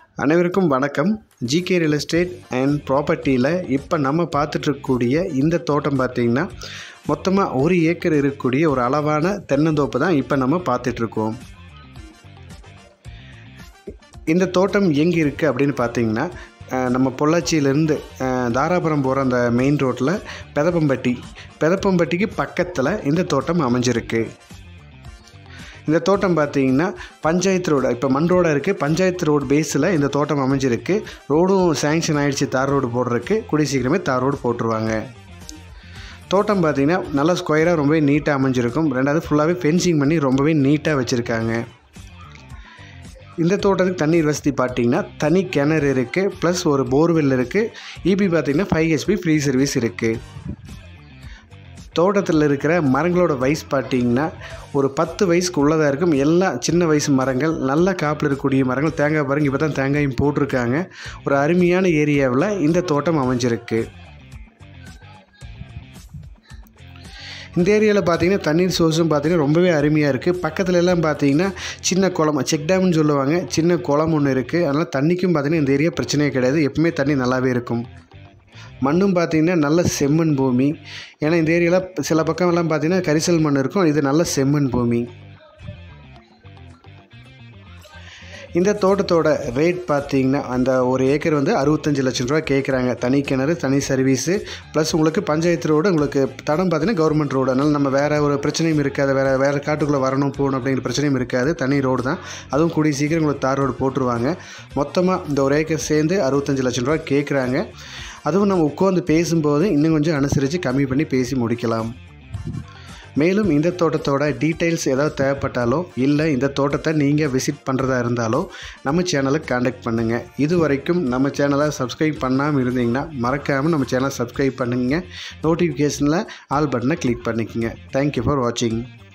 அனைவருக்கும் வணக்கம் GK real estate and ப்ராப்பர்ட்டியில் இப்போ நம்ம பார்த்துட்ருக்கக்கூடிய இந்த தோட்டம் பார்த்திங்கன்னா மொத்தமாக ஒரு ஏக்கர் இருக்கக்கூடிய ஒரு அளவான தென்னந்தோப்பு தான் இப்போ நம்ம பார்த்துட்ருக்கோம் இந்த தோட்டம் எங்கே இருக்குது அப்படின்னு பார்த்தீங்கன்னா அஹ், நம்ம பொள்ளாச்சியிலேருந்து தாராபுரம் போகிற அந்த மெயின் ரோட்டில் பெதப்பம்பட்டி பெதப்பம்பட்டிக்கு பக்கத்தில் இந்த தோட்டம் அமைஞ்சிருக்கு இந்த தோட்டம் பார்த்தீங்கன்னா பஞ்சாயத்து ரோடு இப்போ மண் ரோடாக இருக்குது பஞ்சாயத்து ரோடு பேஸில் இந்த தோட்டம் அமைஞ்சிருக்கு ரோடும் சேங்ஷன் ஆயிடுச்சு தார் ரோடு போடுறதுக்கு கூடிய சீக்கிரமே தார் ரோடு போட்டுருவாங்க தோட்டம் பார்த்தீங்கன்னா நல்லா ஸ்கொயராக ரொம்பவே நீட்டாக அமைஞ்சிருக்கும் ரெண்டாவது ஃபுல்லாகவே ஃபென்சிங் பண்ணி ரொம்பவே நீட்டாக வச்சுருக்காங்க இந்த தோட்டத்துக்கு தண்ணீர் வசதி பார்த்தீங்கன்னா தனி கிணறு இருக்குது ப்ளஸ் ஒரு போர்வெல் இருக்குது இபி பார்த்தீங்கன்னா ஃபைவ் ஹெச்பி ஃப்ரீ சர்வீஸ் இருக்குது தோட்டத்தில் இருக்கிற மரங்களோட வயசு பார்த்தீங்கன்னா ஒரு பத்து வயசுக்கு உள்ளதாக இருக்கும் எல்லாம் சின்ன வயசு மரங்கள் நல்ல காப்பில் இருக்கக்கூடிய மரங்கள் தேங்காய் பாருங்க இப்போ தான் தேங்காயும் போட்டிருக்காங்க ஒரு அருமையான ஏரியாவில் இந்த தோட்டம் அமைஞ்சிருக்கு இந்த ஏரியாவில் பார்த்தீங்கன்னா தண்ணீர் சோர்ஸும் பார்த்தீங்கன்னா ரொம்பவே அருமையாக இருக்குது பக்கத்துல எல்லாம் பார்த்தீங்கன்னா சின்ன குளம் செக் டேம்னு சொல்லுவாங்க சின்ன குளம் ஒன்று இருக்குது அதனால் தண்ணிக்கும் பார்த்தீங்கன்னா இந்த ஏரியா பிரச்சனையே கிடையாது எப்பவுமே தண்ணி நல்லாவே இருக்கும் மண்ணும் பார்த்தீங்கன்னா நல்ல செம்மண் பூமி ஏன்னா இந்த ஏரியாவில் சில பக்கம்லாம் பார்த்தீங்கன்னா கரிசல் மண் இருக்கும் இது நல்ல செம்மண் பூமி இந்த தோட்டத்தோட ரேட் பார்த்தீங்கன்னா அந்த ஒரு ஏக்கர் வந்து அறுபத்தஞ்சு லட்சம் ரூபா கேட்குறாங்க தனி கிணறு தனி சர்வீஸு ப்ளஸ் உங்களுக்கு பஞ்சாயத்து ரோடு உங்களுக்கு தடம் பார்த்தீங்கன்னா கவர்மெண்ட் ரோடு அதனால் நம்ம வேறு ஒரு பிரச்சனையும் இருக்காது வேறு வேறு காட்டுக்குள்ளே வரணும் போகணும் அப்படிங்கிற பிரச்சனையும் இருக்காது தனி ரோடு தான் அதுவும் கூடிய சீக்கிரம் உங்களுக்கு தார் ரோடு போட்டுருவாங்க மொத்தமாக இந்த ஒரு ஏக்கர் சேர்ந்து அறுபத்தஞ்சு லட்சம் ரூபா கேட்குறாங்க அதுவும் நம்ம உட்காந்து பேசும்போது இன்னும் கொஞ்சம் அனுசரித்து கம்மி பண்ணி பேசி முடிக்கலாம் மேலும் இந்த தோட்டத்தோட டீட்டெயில்ஸ் ஏதாவது தேவைப்பட்டாலோ இல்லை இந்த தோட்டத்தை நீங்கள் விசிட் பண்ணுறதா இருந்தாலோ நம்ம சேனலுக்கு காண்டாக்ட் பண்ணுங்கள் இது வரைக்கும் நம்ம சேனலை சப்ஸ்கிரைப் பண்ணாமல் இருந்தீங்கன்னா மறக்காமல் நம்ம சேனலை சப்ஸ்கிரைப் பண்ணுங்க நோட்டிஃபிகேஷனில் ஆல் பட்டனை கிளிக் பண்ணிக்கோங்க தேங்க்யூ ஃபார் வாட்சிங்